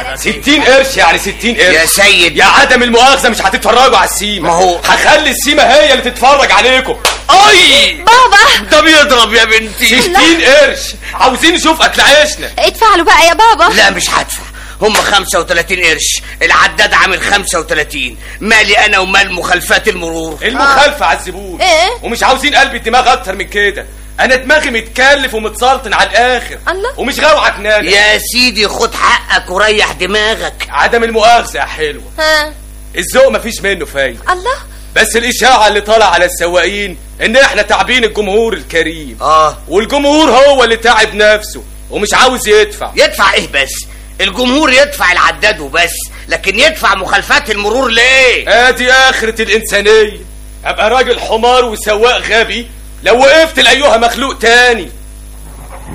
60 قرش يعني 60 قرش يا سيد يا عدم المؤاخذه مش هتتفرجوا على السيما ما هو- هخلي السيما هي اللي تتفرج عليكم اي بابا ده بيضرب يا بنتي 60 قرش عاوزين نشوف اكل عيشنا ادفع له بقى يا بابا لا مش هدفع هم 35 قرش العداد عامل 35 مالي انا ومال مخالفات المرور المخالفه على الزبون إيه؟ ومش عاوزين قلب الدماغ اكتر من كده انا دماغي متكلف ومتسلطن على الاخر الله. ومش غاوعك نانا يا سيدي خد حقك وريح دماغك عدم المؤاخذه يا حلوه ها الذوق مفيش منه فايده الله بس الاشاعه اللي طالع على السواقين ان احنا تعبين الجمهور الكريم اه والجمهور هو اللي تعب نفسه ومش عاوز يدفع يدفع ايه بس الجمهور يدفع العداد وبس لكن يدفع مخالفات المرور ليه ادي اخرة الانسانية ابقى راجل حمار وسواق غبي لو وقفت لايها مخلوق تاني